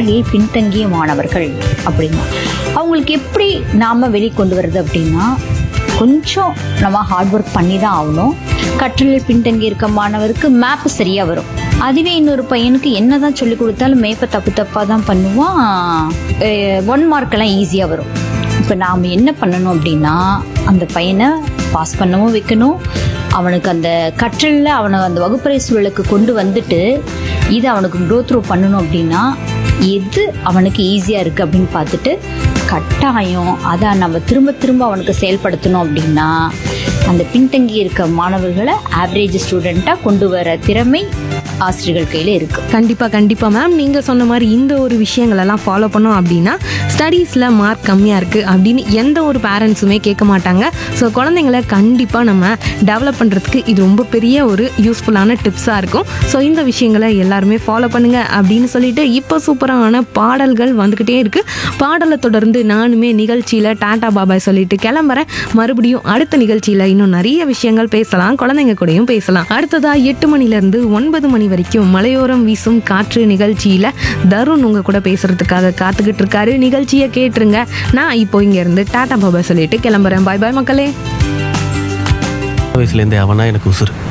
கற்றலில் பின்தங்கிய மாணவர்கள் அப்படின்னா அவங்களுக்கு எப்படி நாம வெளிக்கொண்டு வர்றது அப்படின்னா கொஞ்சம் நம்ம ஹார்ட் ஒர்க் பண்ணி தான் ஆகணும் கற்றலில் பின்தங்கி இருக்க மாணவருக்கு மேப் சரியா வரும் அதுவே இன்னொரு பையனுக்கு என்னதான் சொல்லி கொடுத்தாலும் மேப்பை தப்பு தப்பாக தான் பண்ணுவான் ஒன் மார்க்கெல்லாம் ஈஸியாக வரும் இப்போ நாம் என்ன பண்ணணும் அப்படின்னா அந்த பையனை பாஸ் பண்ணவும் வைக்கணும் அவனுக்கு அந்த கற்றலில் அவனை அந்த வகுப்பறை சூழலுக்கு கொண்டு வந்துட்டு இது அவனுக்கு க்ரோ த்ரூ பண்ணணும் அப்படின்னா எது அவனுக்கு ஈஸியாக இருக்குது அப்படின்னு பார்த்துட்டு கட்டாயம் அதை நம்ம திரும்ப திரும்ப அவனுக்கு செயல்படுத்தணும் அப்படின்னா அந்த பின்தங்கி இருக்க மாணவர்களை ஆவரேஜ் ஸ்டூடெண்ட்டாக கொண்டு வர திறமை ஆசிரியர்கள் கையில் இருக்குது கண்டிப்பாக கண்டிப்பாக மேம் நீங்கள் சொன்ன மாதிரி இந்த ஒரு விஷயங்களெல்லாம் ஃபாலோ பண்ணோம் அப்படின்னா ஸ்டடீஸில் மார்க் கம்மியாக இருக்குது அப்படின்னு எந்த ஒரு பேரண்ட்ஸுமே கேட்க மாட்டாங்க ஸோ குழந்தைங்கள கண்டிப்பாக நம்ம டெவலப் பண்ணுறதுக்கு இது ரொம்ப பெரிய ஒரு யூஸ்ஃபுல்லான டிப்ஸாக இருக்கும் ஸோ இந்த விஷயங்களை எல்லாருமே ஃபாலோ பண்ணுங்கள் அப்படின்னு சொல்லிட்டு இப்போ சூப்பரான பாடல்கள் வந்துக்கிட்டே இருக்குது பாடலை தொடர்ந்து நானுமே நிகழ்ச்சியில் டாடா பாபாய் சொல்லிட்டு கிளம்புறேன் மறுபடியும் அடுத்த நிகழ்ச்சியில் இன்னும் நிறைய விஷயங்கள் பேசலாம் குழந்தைங்க கூடயும் பேசலாம் அடுத்ததா எட்டு மணிலேருந்து ஒன்பது மணி வரைக்கும் மலையோரம் வீசும் காற்று நிகழ்ச்சியில் தருண் உங்க கூட பேசுறதுக்காக காத்துக்கிட்டு இருக்காரு நிகழ்ச்சியை கேட்டுருங்க நான் இப்போ இங்கேருந்து டாடா பாபாய் சொல்லிட்டு கிளம்புறேன் பாய் பாய் மக்களே வயசுலேருந்தே அவனா எனக்கு உசுறு